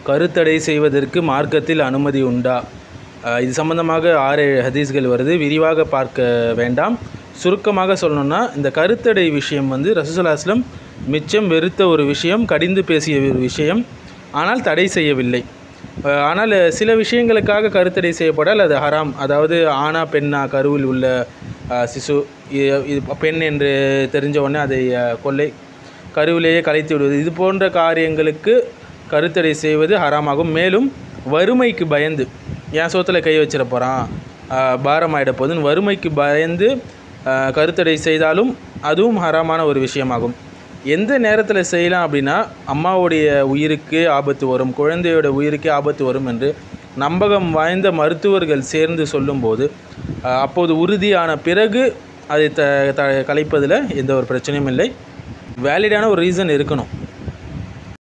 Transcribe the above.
கருத்தடை செய்வதற்கு மார்க்கத்தில் அனுமதி உண்டா அஹ் இது சம்பந்தமாக ஆறு ஏழு ஹதீஸ்கள் வருது விரிவாக பார்க்க வேண்டாம் சுருக்கமாக சொல்லணும்னா இந்த கருத்தடை விஷயம் வந்து ரசூசலாஸ்லம் மிச்சம் வெறுத்த ஒரு விஷயம் கடிந்து பேசிய ஒரு விஷயம் ஆனால் தடை செய்யவில்லை அஹ் ஆனால் சில விஷயங்களுக்காக கருத்தடை செய்யப்படால் அது ஹராம் அதாவது ஆணா பெண்ணா கருவில் உள்ள அஹ், சிசு இ- இது பெண் என்று தெரிஞ்ச உடனே அதை அஹ், கொள்ளை கருவிலேயே கலைத்து விடுவது இது போன்ற காரியங்களுக்கு கருத்தடை செய்வது ஹராமாகும் மேலும் வறுமைக்கு பயந்து என் சோத்தில் கை வச்சிட போகிறான் பாரமாயிட போகுதுன்னு வறுமைக்கு பயந்து ஆஹ், கருத்தடை செய்தாலும் அதுவும் ஹராமான ஒரு விஷயமாகும் எந்த நேரத்தில் செய்யலாம் அப்படின்னா அம்மாவுடைய உயிருக்கு ஆபத்து வரும் குழந்தையோட உயிருக்கு ஆபத்து வரும் என்று நம்பகம் வாய்ந்த மருத்துவர்கள் சேர்ந்து சொல்லும்போது ஆஹ், அப்போது உறுதியான பிறகு அதை த த கலைப்பதில் எந்த ஒரு பிரச்சனையும் இல்லை வேலிடான ஒரு ரீசன் இருக்கணும்